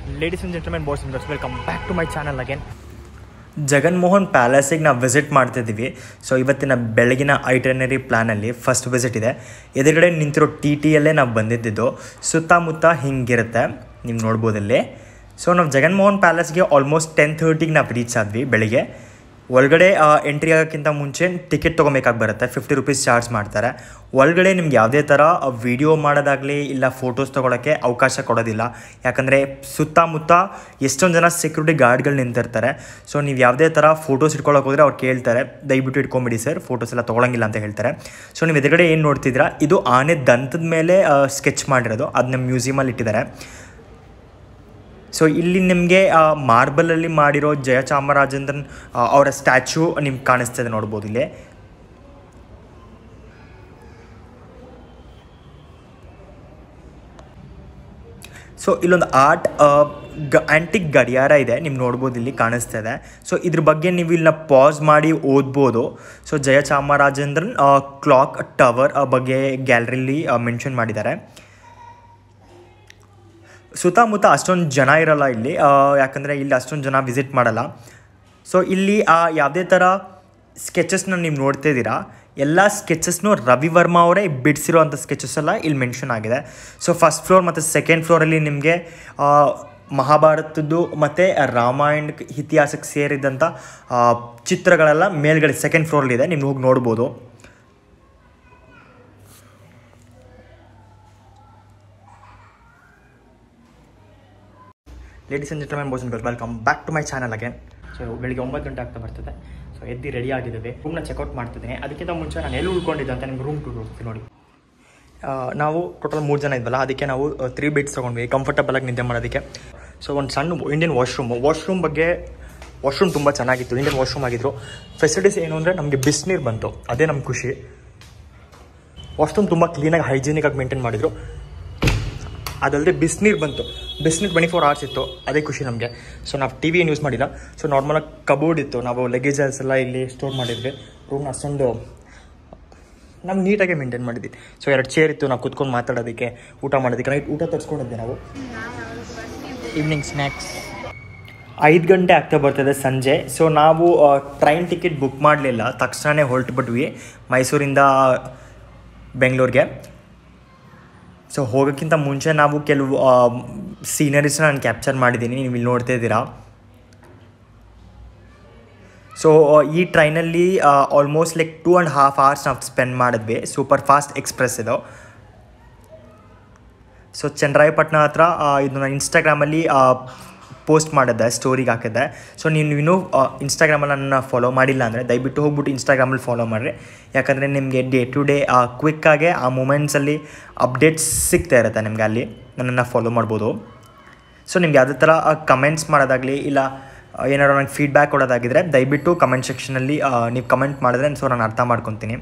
ladies and gentlemen boys and girls welcome back to my channel again Jaganmohan ಪ್ಯಾಲೇಸಿಗೆ ನಾವು visit ಮಾಡ್ತಿದ್ದೀವಿ so ಇವತ್ತಿನ ಬೆಳಗಿನ ಐಟನರಿ ಪ್ಲ್ಯಾನಲ್ಲಿ ಫಸ್ಟ್ ವಿಸಿಟ್ ಇದೆ ಎದುರುಗಡೆ ನಿಂತಿರೋ ಟಿ ಟಿಯಲ್ಲೇ ನಾವು ಬಂದಿದ್ದು ಸುತ್ತಮುತ್ತ ಹಿಂಗಿರುತ್ತೆ ನೀವು ನೋಡ್ಬೋದಲ್ಲಿ ಸೊ ನಾವು ಜಗನ್ಮೋಹನ್ ಪ್ಯಾಲೇಸ್ಗೆ ಆಲ್ಮೋಸ್ಟ್ ಟೆನ್ ಥರ್ಟಿಗೆ ನಾವು ರೀಚ್ ಆದ್ವಿ ಬೆಳಿಗ್ಗೆ ಒಳಗಡೆ ಎಂಟ್ರಿ ಆಗೋಕ್ಕಿಂತ ಮುಂಚೆ ಟಿಕೆಟ್ ತೊಗೊಬೇಕಾಗಿ ಬರುತ್ತೆ ಫಿಫ್ಟಿ ರುಪೀಸ್ ಚಾರ್ಜ್ ಮಾಡ್ತಾರೆ ಒಳಗಡೆ ನಿಮ್ಗೆ ಯಾವುದೇ ಥರ ವಿಡಿಯೋ ಮಾಡೋದಾಗಲಿ ಇಲ್ಲ ಫೋಟೋಸ್ ತೊಗೊಳಕ್ಕೆ ಅವಕಾಶ ಕೊಡೋದಿಲ್ಲ ಯಾಕಂದರೆ ಸುತ್ತಮುತ್ತ ಎಷ್ಟೊಂದು ಜನ ಸೆಕ್ಯೂರಿಟಿ ಗಾರ್ಡ್ಗಳು ನಿಂತಿರ್ತಾರೆ ಸೊ ನೀವು ಯಾವುದೇ ಥರ ಫೋಟೋಸ್ ಇಟ್ಕೊಳ್ಳೋಕೆ ಹೋದರೆ ಅವ್ರು ಕೇಳ್ತಾರೆ ದಯವಿಟ್ಟು ಇಟ್ಕೊಂಬಿಡಿ ಸರ್ ಫೋಟೋಸ್ ಎಲ್ಲ ತೊಗೊಳಂಗಿಲ್ಲ ಅಂತ ಹೇಳ್ತಾರೆ ಸೊ ನೀವು ಎದುರುಗಡೆ ಏನು ನೋಡ್ತಿದ್ದೀರಾ ಇದು ಆನೆ ದಂತದ ಮೇಲೆ ಸ್ಕೆಚ್ ಮಾಡಿರೋದು ಅದನ್ನ ಮ್ಯೂಸಿಯಮಲ್ಲಿ ಇಟ್ಟಿದ್ದಾರೆ ಸೊ ಇಲ್ಲಿ ನಿಮಗೆ ಮಾರ್ಬಲಲ್ಲಿ ಮಾಡಿರೋ ಜಯಚಾಮರಾಜೇಂದ್ರನ್ ಆ, ಅವರ ಸ್ಟ್ಯಾಚ್ಯೂ ನಿಮ್ಗೆ ಕಾಣಿಸ್ತದೆ ನೋಡ್ಬೋದು ಇಲ್ಲಿ ಸೊ ಇಲ್ಲೊಂದು ಆರ್ಟ್ ಗ ಆ್ಯಂಟಿಕ್ ಗಡಿಯಾರ ಇದೆ ನೀವು ನೋಡ್ಬೋದು ಇಲ್ಲಿ ಕಾಣಿಸ್ತಾ ಇದೆ ಸೊ ಇದ್ರ ಬಗ್ಗೆ ನೀವು ಇಲ್ಲಿನ ಪಾಸ್ ಮಾಡಿ ಓದ್ಬೋದು ಸೊ ಜಯಚಾಮರಾಜೇಂದ್ರನ್ ಕ್ಲಾಕ್ ಟವರ್ ಬಗ್ಗೆ ಗ್ಯಾಲರಿಲಿ ಮೆನ್ಷನ್ ಮಾಡಿದ್ದಾರೆ ಸುತ್ತಮುತ್ತ ಅಷ್ಟೊಂದು ಜನ ಇರಲ್ಲ ಇಲ್ಲಿ ಆ, ಯಾಕಂದರೆ ಇಲ್ಲಿ ಅಷ್ಟೊಂದು ಜನ ವಿಸಿಟ್ ಮಾಡಲ್ಲ ಸೊ ಇಲ್ಲಿ ಆ ಯಾವುದೇ ಥರ ಸ್ಕೆಚಸ್ನ ನೀವು ನೋಡ್ತಿದ್ದೀರಾ ಎಲ್ಲ ಸ್ಕೆಚಸ್ನು ರವಿ ವರ್ಮಾ ಅವರೇ ಬಿಡಿಸಿರೋ ಅಂಥ ಸ್ಕೆಚಸ್ ಎಲ್ಲ ಇಲ್ಲಿ ಮೆನ್ಷನ್ ಆಗಿದೆ ಸೊ ಫಸ್ಟ್ ಫ್ಲೋರ್ ಮತ್ತು ಸೆಕೆಂಡ್ ಫ್ಲೋರಲ್ಲಿ ನಿಮಗೆ ಮಹಾಭಾರತದ್ದು ಮತ್ತು ರಾಮಾಯಣ ಇತಿಹಾಸಕ್ಕೆ ಸೇರಿದಂಥ ಆ, ಚಿತ್ರಗಳೆಲ್ಲ ಮೇಲ್ಗಡೆ ಸೆಕೆಂಡ್ ಫ್ಲೋರಲ್ಲಿದೆ ನೀವು ಹೋಗಿ ನೋಡ್ಬೋದು ladies and gentlemen boys and welcome back to my channel again so ಬೆಳಿಗ್ಗೆ ಒಂಬತ್ತು ಗಂಟೆ ಆಗ್ತಾ ಬರ್ತದೆ ಸೊ ಎದ್ದು ರೆಡಿ ಆಗಿದ್ದೇವೆ ರೂಮ್ನ ಚೆಕ್ಔಟ್ ಮಾಡ್ತಿದ್ದೀನಿ ಅದಕ್ಕಿಂತ ಮುಂಚೆ ನಾನು ಎಲ್ಲಿ ಉಳ್ಕೊಂಡಿದ್ದೆ ಅಂತ ನಿಮ್ಗೆ ರೂಮ್ ಟೂರ್ ಹೋಗ್ತೀನಿ ನೋಡಿ ಆ, ನಾವು ಟೋಟಲ್ ಮೂರು ಜನ ಇದ್ವಲ್ಲ ಅದಕ್ಕೆ ನಾವು ತ್ರೀ ಬೆಡ್ಸ್ ತೊಗೊಂಡ್ವಿ ಕಂಫರ್ಟಬಲ್ ಆಗಿ ನಿದ್ದೆ ಮಾಡೋದಕ್ಕೆ ಸೊ ಒಂದು ಸಣ್ಣ ಇಂಡಿಯನ್ ವಾಶ್ರೂಮ್ ವಾಶ್ರೂಮ್ ಬಗ್ಗೆ ವಾಶ್ರೂಮ್ ತುಂಬ ಚೆನ್ನಾಗಿತ್ತು ಇಂಡಿಯನ್ ವಾಶ್ರೂಮ್ ಆಗಿದ್ರು ಫೆಸಿಲಿಟೀಸ್ ಏನು ಅಂದರೆ ನಮಗೆ ಬಿಸಿನೀರು ಬಂತು ಅದೇ ನಮ್ಮ ಖುಷಿ ವಾಶ್ರೂಮ್ ತುಂಬ ಕ್ಲೀನಾಗಿ ಹೈಜೀನಿಕ್ ಆಗಿ ಮೇಂಟೈನ್ ಮಾಡಿದ್ರು ಅದಲ್ಲದೆ ಬಿಸಿನೀರು ಬಂತು ಬಿಸಿನೀರು ಟ್ವೆಂಟಿ ಫೋರ್ ಅವರ್ಸ್ ಇತ್ತು ಅದೇ ಖುಷಿ ನಮಗೆ ಸೊ ನಾವು ಟಿ ವಿ ಏನು ಯೂಸ್ ಮಾಡಿಲ್ಲ ಸೊ ನಾರ್ಮಲಾಗಿ ಕಬೋರ್ಡ್ ಇತ್ತು ನಾವು ಲಗೇಜಸ್ ಎಲ್ಲ ಇಲ್ಲಿ ಸ್ಟೋರ್ ಮಾಡಿದ್ವಿ ರೂಮ್ನ ಅಷ್ಟೊಂದು ನಾವು ನೀಟಾಗಿ ಮೇಂಟೈನ್ ಮಾಡಿದ್ವಿ ಸೊ ಎರಡು ಚೇರ್ ಇತ್ತು ನಾವು ಕುತ್ಕೊಂಡು ಮಾತಾಡೋದಕ್ಕೆ ಊಟ ಮಾಡೋದಕ್ಕೆ ನೈಟ್ ಊಟ ತರಿಸ್ಕೊಂಡಿದ್ದೆ ನಾವು ಈವ್ನಿಂಗ್ ಸ್ನ್ಯಾಕ್ಸ್ ಐದು ಗಂಟೆ ಆಗ್ತಾ ಬರ್ತದೆ ಸಂಜೆ ಸೊ ನಾವು ಟ್ರೈನ್ ಟಿಕೆಟ್ ಬುಕ್ ಮಾಡಲಿಲ್ಲ ತಕ್ಷಣವೇ ಹೊರಟುಬಿಟ್ವಿ ಮೈಸೂರಿಂದ ಬೆಂಗಳೂರಿಗೆ ಸೊ ಹೋಗೋಕ್ಕಿಂತ ಮುಂಚೆ ನಾವು ಕೆಲವು ಸೀನರೀಸ್ನ ನಾನು ಕ್ಯಾಪ್ಚರ್ ಮಾಡಿದ್ದೀನಿ ನೀವು ಇಲ್ಲಿ ನೋಡ್ತಾ ಇದ್ದೀರಾ ಸೊ ಈ ಟ್ರೈನಲ್ಲಿ almost like two and half hours ನಾವು ಸ್ಪೆಂಡ್ ಮಾಡಿದ್ವಿ ಸೂಪರ್ ಫಾಸ್ಟ್ ಎಕ್ಸ್ಪ್ರೆಸ್ ಇದು ಸೊ ಚನ್ನರಾಯಪಟ್ಟಣ ಹತ್ರ ಆ, ಇದು ನಾನು ಇನ್ಸ್ಟಾಗ್ರಾಮಲ್ಲಿ ಪೋಸ್ಟ್ ಮಾಡಿದ್ದೆ ಸ್ಟೋರಿಗೆ ಹಾಕಿದ್ದೆ ಸೊ ನೀವು ಇನ್ನೂ ಇನ್ಸ್ಟಾಗ್ರಾಮಲ್ಲಿ ನನ್ನ ಫಾಲೋ ಮಾಡಿಲ್ಲ ಅಂದರೆ ದಯವಿಟ್ಟು ಹೋಗ್ಬಿಟ್ಟು ಇನ್ಸ್ಟಾಗ್ರಾಮಲ್ಲಿ ಫಾಲೋ ಮಾಡಿರಿ ಯಾಕಂದರೆ ನಿಮಗೆ ಡೇ ಟು ಡೇ ಕ್ವಿಕ್ಕಾಗೆ ಆ ಮೂಮೆಂಟ್ಸಲ್ಲಿ ಅಪ್ಡೇಟ್ಸ್ ಸಿಗ್ತಾ ಇರುತ್ತೆ ನಿಮಗೆ ಅಲ್ಲಿ ನನ್ನನ್ನು ಫಾಲೋ ಮಾಡ್ಬೋದು ಸೊ ನಿಮ್ಗೆ ಯಾವುದೇ ಥರ ಕಮೆಂಟ್ಸ್ ಮಾಡೋದಾಗಲಿ ಇಲ್ಲ ಆ, ಏನಾದ್ರು ನನಗೆ ಫೀಡ್ಬ್ಯಾಕ್ ಕೊಡೋದಾಗಿದ್ದರೆ ದಯವಿಟ್ಟು ಕಮೆಂಟ್ ಸೆಕ್ಷನಲ್ಲಿ ನೀವು ಕಮೆಂಟ್ ಮಾಡಿದ್ರೆ ಸೊ ನಾನು ಅರ್ಥ ಮಾಡ್ಕೊತೀನಿ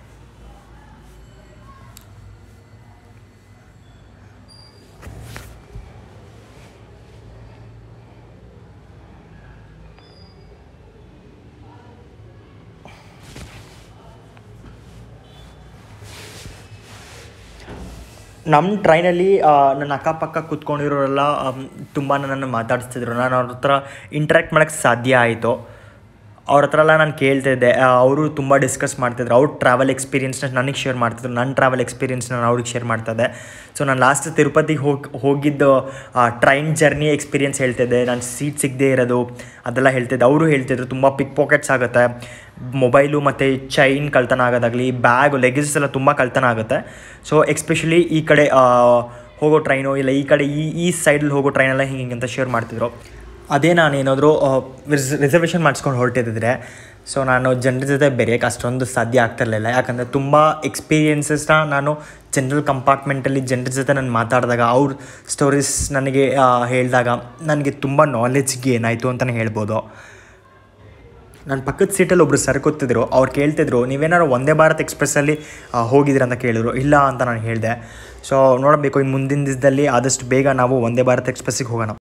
ನಮ್ಮ ಟ್ರೈನಲ್ಲಿ ನನ್ನ ಅಕ್ಕಪಕ್ಕ ಕೂತ್ಕೊಂಡಿರೋರೆಲ್ಲ ತುಂಬ ನನ್ನನ್ನು ಮಾತಾಡಿಸ್ತಿದ್ರು ನಾನು ಅವ್ರ ಹತ್ರ ಇಂಟ್ರ್ಯಾಕ್ಟ್ ಮಾಡೋಕ್ಕೆ ಸಾಧ್ಯ ಆಯಿತು ಅವ್ರ ಹತ್ರ ಎಲ್ಲ ನಾನು ಕೇಳ್ತಾ ಇದ್ದೆ ಅವರು ತುಂಬ ಡಿಸ್ಕಸ್ ಮಾಡ್ತಿದ್ರು ಅವ್ರ ಟ್ರಾವೆಲ್ ಎಕ್ಸ್ಪೀರಿಯನ್ಸ್ನ ನನಗೆ ಶೇರ್ ಮಾಡ್ತಿದ್ರು ನನ್ನ ಟ್ರಾವೆಲ್ ಎಕ್ಸ್ಪೀರಿಯನ್ಸ್ನ ನಾನು ಅವ್ರಿಗೆ ಶೇರ್ ಮಾಡ್ತಾಯಿದ್ದೆ ಸೊ ನಾನು ಲಾಸ್ಟ್ ತಿರುಪತಿಗೆ ಹೋಗಿ ಹೋಗಿದ್ದು ಟ್ರೈನ್ ಜರ್ನಿ ಎಕ್ಸ್ಪೀರಿಯನ್ಸ್ ಹೇಳ್ತಿದ್ದೆ ನಾನು ಸೀಟ್ ಸಿಗದೆ ಇರೋದು ಅದೆಲ್ಲ ಹೇಳ್ತಿದ್ದೆ ಅವರು ಹೇಳ್ತಿದ್ರು ತುಂಬ ಪಿಕ್ ಪಾಕೆಟ್ಸ್ ಆಗುತ್ತೆ ಮೊಬೈಲು ಮತ್ತು ಚೈನ್ ಕಳ್ತನ ಆಗೋದಾಗಲಿ ಬ್ಯಾಗು ಲೆಗೇಜಸ್ ಎಲ್ಲ ತುಂಬ ಕಳ್ತನ ಆಗುತ್ತೆ ಸೊ ಎಕ್ಸ್ಪೆಷಲಿ ಈ ಕಡೆ ಆ, ಹೋಗೋ ಟ್ರೈನು ಇಲ್ಲ ಈ ಕಡೆ ಈ ಈ ಸೈಡಲ್ಲಿ ಹೋಗೋ ಟ್ರೈನೆಲ್ಲ ಹಿಂಗೆ ಹಿಂಗೆ ಅಂತ ಶೇರ್ ಮಾಡ್ತಿದ್ರು ಅದೇ ನಾನು ಏನಾದರೂ ರಿಸರ್ವೇಷನ್ ಮಾಡಿಸ್ಕೊಂಡು ಹೊರಟಿದ್ದರೆ ಸೊ ನಾನು ಜನರ ಜೊತೆ ಬೆರೆಯೋಕ್ಕೆ ಅಷ್ಟೊಂದು ಸಾಧ್ಯ ಆಗ್ತಿರಲಿಲ್ಲ ಯಾಕಂದರೆ ತುಂಬ ಎಕ್ಸ್ಪೀರಿಯನ್ಸಸ್ನ ನಾನು ಜನರಲ್ ಕಂಪಾರ್ಟ್ಮೆಂಟಲ್ಲಿ ಜನರ ಜೊತೆ ನಾನು ಮಾತಾಡಿದಾಗ ಅವ್ರ ಸ್ಟೋರೀಸ್ ನನಗೆ ಆ, ಹೇಳಿದಾಗ ನನಗೆ ತುಂಬ ನಾಲೆಜ್ ಗೇನ್ ಆಯಿತು ಅಂತಲೇ ಹೇಳ್ಬೋದು ನನ್ನ ಪಕ್ಕದ ಸೀಟಲ್ಲಿ ಒಬ್ಬರು ಸರ್ ಕೂತಿದ್ರು ಅವ್ರು ಕೇಳ್ತಿದ್ರು ನೀವೇನಾದ್ರು ಒಂದೇ ಭಾರತ್ ಎಕ್ಸ್ಪ್ರೆಸ್ಸಲ್ಲಿ ಹೋಗಿದ್ದೀರ ಅಂತ ಕೇಳಿದ್ರು ಇಲ್ಲ ಅಂತ ನಾನು ಹೇಳಿದೆ ಸೊ ನೋಡಬೇಕು ಇನ್ನು ಮುಂದಿನ ದಿವಸದಲ್ಲಿ ಆದಷ್ಟು ಬೇಗ ನಾವು ಒಂದೇ ಭಾರತ್ ಎಕ್ಸ್ಪ್ರೆಸ್ಸಿಗೆ ಹೋಗೋಣ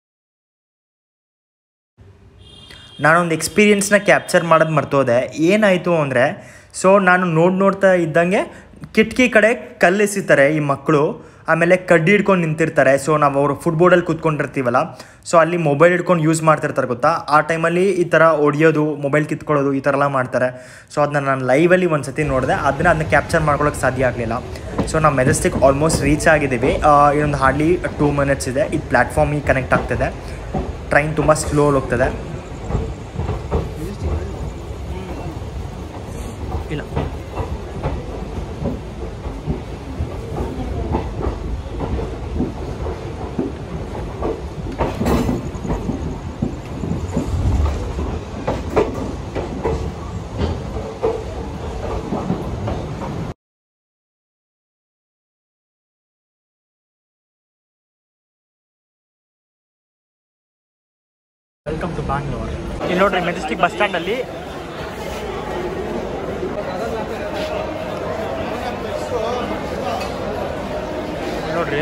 ನಾನೊಂದು ಎಕ್ಸ್ಪೀರಿಯನ್ಸ್ನ ಕ್ಯಾಪ್ಚರ್ ಮಾಡೋದು ಮರ್ತೋದೆ ಏನಾಯಿತು ಅಂದರೆ ಸೊ ನಾನು ನೋಡಿ ನೋಡ್ತಾ ಇದ್ದಂಗೆ ಕಿಟಕಿ ಕಡೆ ಕಲ್ಲೆಸಿತಾರೆ ಈ ಮಕ್ಕಳು ಆಮೇಲೆ ಕಡ್ಡಿ ಹಿಡ್ಕೊಂಡು ನಿಂತಿರ್ತಾರೆ ಸೊ ನಾವು ಅವರು ಫುಟ್ಬೋರ್ಡಲ್ಲಿ ಕೂತ್ಕೊಂಡಿರ್ತೀವಲ್ಲ ಸೊ ಅಲ್ಲಿ ಮೊಬೈಲ್ ಹಿಡ್ಕೊಂಡು ಯೂಸ್ ಮಾಡ್ತಿರ್ತಾರೆ ಗೊತ್ತಾ ಆ ಟೈಮಲ್ಲಿ ಈ ಥರ ಹೊಡಿಯೋದು ಮೊಬೈಲ್ ಕಿತ್ಕೊಳ್ಳೋದು ಈ ಥರ ಎಲ್ಲ ಮಾಡ್ತಾರೆ ಸೊ ಅದನ್ನ ನಾನು ಲೈವಲ್ಲಿ ಒಂದು ಸತಿ ನೋಡಿದೆ ಅದನ್ನ ಅದನ್ನ ಕ್ಯಾಪ್ಚರ್ ಮಾಡ್ಕೊಳ್ಳೋಕೆ ಸಾಧ್ಯ ಆಗಲಿಲ್ಲ ಸೊ ನಾವು ಮೆಜೆಸ್ಟಿಕ್ ಆಲ್ಮೋಸ್ಟ್ ರೀಚ್ ಆಗಿದ್ದೀವಿ ಆ, ಇನ್ನೊಂದು ಹಾರ್ಡ್ಲಿ ಟೂ ಮಿನಿಟ್ಸ್ ಇದೆ ಇದು ಪ್ಲ್ಯಾಟ್ಫಾರ್ಮಿಗೆ ಕನೆಕ್ಟ್ ಆಗ್ತದೆ ಟ್ರೈನ್ ತುಂಬ ಸ್ಲೋ ಹೋಗ್ತದೆ ಇಲ್ಲ ವೆಲ್ಕಮ್ ಟು ಬ್ಯಾಂಗ್ಳೂರ್ ಇಲ್ಲಿ ನೋಡ್ರಿ ಮೆಜೆಸ್ಟಿಕ್ ಬಸ್ ಸ್ಟ್ಯಾಂಡಲ್ಲಿ ನೋಡ್ರಿ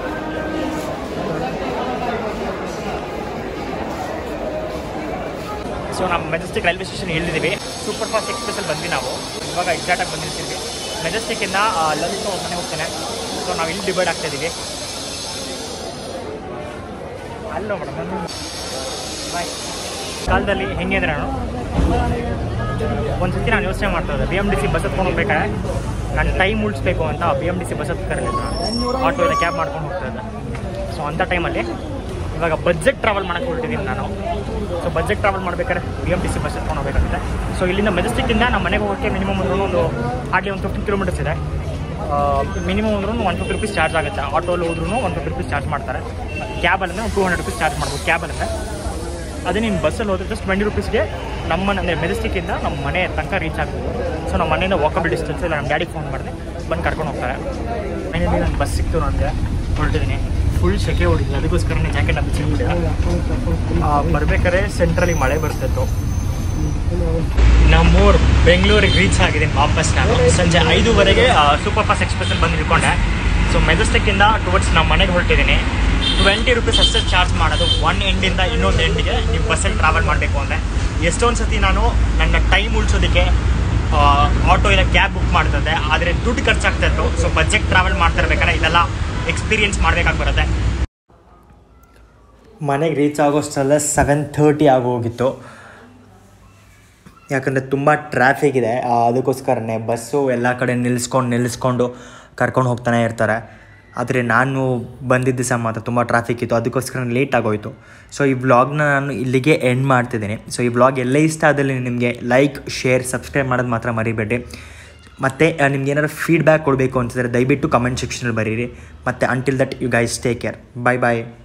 ಸೊ ನಮ್ಮ ಮೆಜೆಸ್ಟಿಕ್ ರೈಲ್ವೆ ಸ್ಟೇಷನ್ ಇಳಿದಿದ್ದೀವಿ ಸೂಪರ್ ಫಾಸ್ಟ್ ಎಕ್ಸ್ಪ್ರೆಸ್ಸಲ್ಲಿ ಬಂದ್ವಿ ನಾವು ಇವಾಗ ಎಕ್ಸಾಕ್ಟಾಗಿ ಬಂದಿರ್ತೀವಿ ಮೆಜೆಸ್ಟಿಕ್ಕಿಂದ ಲಲಿತ ಅವ್ರ ಮನೆಗೆ ಹೋಗ್ತೇನೆ ಸೊ ನಾವು ಇಲ್ಲಿ ಡಿವೈಡ್ ಆಗ್ತಾ ಇದ್ದೀವಿ ಅಲ್ಲೋ ಮೇಡಮ್ ಬಾಯ್ ಕಾಲದಲ್ಲಿ ಹೆಂಗೆ ಅಂದರೆ ನಾನು ಒಂದು ಸತಿ ನಾನು ಯೋಚನೆ ಮಾಡ್ತಾ ಇದ್ದೆ B M D C bus ಹತ್ಕೊಂಡು ಹೋಗ್ಬೇಕಾದ್ರೆ ನಾನು ಟೈಮ್ ಉಳಿಸ್ಬೇಕು ಅಂತ B M D C bus ಹತ್ತು ಕರೆದಿದ್ದು ನಾನು ಆಟೋ ಇಲ್ಲ ಕ್ಯಾಬ್ ಮಾಡ್ಕೊಂಡು ಹೋಗ್ತಾ ಇದ್ದೆ ಸೊ ಅಂಥ ಟೈಮಲ್ಲಿ ಇವಾಗ ಬಜೆಟ್ ಟ್ರಾವೆಲ್ ಮಾಡಕ್ಕೆ ಹೊರಟಿದ್ದೀನಿ ನಾನು ಸೊ ಬಜೆಟ್ ಟ್ರಾವೆಲ್ ಮಾಡ್ಬೇಕಾದ್ರೆ B M T C bus ಹತ್ಕೊಂಡು ಹೋಗ್ಬೇಕಾಗುತ್ತೆ ಸೊ ಇಲ್ಲಿಂದ ಮೆಜೆಸ್ಟಿಕ್ಕಿಂದ ನಮ್ಮ ಮನೆಗೆ ಹೋಗೋಕ್ಕೆ ಮಿನಿಮಮ್ ಅಂದ್ರೂ ಒಂದು ಹಾಗೆ ಒಂದು ಫಿಫ್ಟಿ ಕಿಲೋಮೀಟರ್ಸ್ ಇದೆ ಮಿನಿಮಮ್ ಅಂದ್ರೂ ಒನ್ ಫಿಫ್ಟಿ ರುಪೀಸ್ ಚಾರ್ಜ್ ಆಗುತ್ತೆ ಆಟೋಲ್ಲಿ ಹೋದ್ರೂ ಒನ್ ಫಿಫ್ಟಿ ರುಪೀಸ್ ಚಾರ್ಜ್ ಮಾಡ್ತಾರೆ ಕ್ಯಾಬಲ್ಲಿ ಒಂದು ಟೂ ಹಂಡ್ರೆಡ್ ರುಪೀಸ್ ಚಾರ್ಜ್ ಮಾಡ್ಬೋದು ಕ್ಯಾಬಲ್ಲಿ ಅದೇ ನೀನು ಬಸ್ಸಲ್ಲಿ ಹೋದ್ರೆ ಜಸ್ಟ್ ಟ್ವೆಂಟಿ ರುಪೀಸ್ಗೆ ನಮ್ಮ ಅಂದರೆ ಮೆಜೆಸ್ಟಿಕ್ಕಿಂದ ನಮ್ಮ ಮನೆ ತನಕ ರೀಚ್ ಆಗ್ಬೋದು ಸೊ ನಮ್ಮ ಮನೆಯಿಂದ ವಾಕಬಲ್ ಡಿಸ್ಟೆನ್ಸ್ ಇಲ್ಲ ನಮ್ಮ ಡ್ಯಾಡಿಗೆ ಫೋನ್ ಮಾಡಿದೆ ಬಂದು ಕರ್ಕೊಂಡು ಹೋಗ್ತಾರೆ ಮನೆಯಲ್ಲಿ ನನ್ನ ಬಸ್ ಸಿಕ್ತು ನನಗೆ ಹೊರಟಿದ್ದೀನಿ ಫುಲ್ ಸೆಕೆ ಹೊಡಿದ್ವಿ ಅದಕ್ಕೋಸ್ಕರ ಜಾಕೆಟ್ ಹಚ್ಚಿಬಿಟ್ಟೆ ಬರ್ಬೇಕಾದ್ರೆ ಸೆಂಟ್ರಲ್ಲಿ ಮಳೆ ಬರ್ತಿತ್ತು ನಮ್ಮೂರು ಬೆಂಗಳೂರಿಗೆ ರೀಚ್ ಆಗಿದ್ದೀನಿ ವಾಪಸ್ ನಾನು ಸಂಜೆ ಐದೂವರೆಗೆ ಸೂಪರ್ ಫಾಸ್ಟ್ ಎಕ್ಸ್ಪ್ರೆಸ್ಸಲ್ಲಿ ಬಂದು ಇಳ್ಕೊಂಡೆ ಸೊ ಮೆಜೆಸ್ಟಿಕ್ಕಿಂದ ಟುವರ್ಡ್ಸ್ ನಮ್ಮ ಮನೆಗೆ ಹೊರಟಿದ್ದೀನಿ ಟ್ವೆಂಟಿ ರುಪೀಸ್ ಅಷ್ಟೇ ಚಾರ್ಜ್ ಮಾಡೋದು ಒನ್ ಎಂಡಿಂದ ಇನ್ನೊಂದು ಎಂಡಿಗೆ ನೀವು ಬಸ್ಸಲ್ಲಿ ಟ್ರಾವೆಲ್ ಮಾಡಬೇಕು ಅಂದರೆ ಎಷ್ಟೊಂದು ಸತಿ ನಾನು ನನ್ನ ಟೈಮ್ ಉಳಿಸೋದಕ್ಕೆ ಆಟೋ ಇಲ್ಲ ಕ್ಯಾಬ್ ಬುಕ್ ಮಾಡ್ತಿದ್ದೆ ಆದರೆ ದುಡ್ಡು ಖರ್ಚಾಗ್ತಾ ಇತ್ತು ಸೊ ಬಜೆಟ್ ಟ್ರಾವೆಲ್ ಮಾಡ್ತಾ ಇರ್ಬೇಕಾದ್ರೆ ಇದೆಲ್ಲ ಎಕ್ಸ್ಪೀರಿಯನ್ಸ್ ಮಾಡಬೇಕಾಗಿ ಬರುತ್ತೆ ಮನೆಗೆ ರೀಚ್ ಆಗೋಷ್ಟರಲ್ಲೇ ಸೆವೆನ್ ಥರ್ಟಿ ಆಗೋಗಿತ್ತು ಯಾಕಂದರೆ ತುಂಬ ಟ್ರಾಫಿಕ್ ಇದೆ ಆ, ಅದಕ್ಕೋಸ್ಕರನೇ ಬಸ್ಸು ಎಲ್ಲ ಕಡೆ ನಿಲ್ಲಿಸ್ಕೊಂಡು ನಿಲ್ಲಿಸ್ಕೊಂಡು ಕರ್ಕೊಂಡು ಹೋಗ್ತಾನೆ ಇರ್ತಾರೆ ಆದರೆ ನಾನು ಬಂದಿದ್ದ ದಿವಸ ಮಾತ್ರ ತುಂಬ ಟ್ರಾಫಿಕ್ ಇತ್ತು ಅದಕ್ಕೋಸ್ಕರ ಲೇಟ್ ಆಗೋಯಿತು ಸೊ ಈ ವ್ಲಾಗ್ನ ನಾನು ಇಲ್ಲಿಗೆ ಎಂಡ್ ಮಾಡ್ತಿದ್ದೀನಿ ಸೊ ಈ ವ್ಲಾಗ್ ಎಲ್ಲ ಇಷ್ಟ ಆದಲ್ಲಿ ನಿಮಗೆ ಲೈಕ್ ಶೇರ್ ಸಬ್ಸ್ಕ್ರೈಬ್ ಮಾಡೋದು ಮಾತ್ರ ಮರಿಬೇಡಿ ಮತ್ತು ನಿಮ್ಗೆ ಏನಾದ್ರು ಫೀಡ್ಬ್ಯಾಕ್ ಕೊಡಬೇಕು ಅಂತಂದರೆ ದಯವಿಟ್ಟು ಕಮೆಂಟ್ ಸೆಕ್ಷನಲ್ಲಿ ಬರೀರಿ ಮತ್ತು until that you guys take care bye bye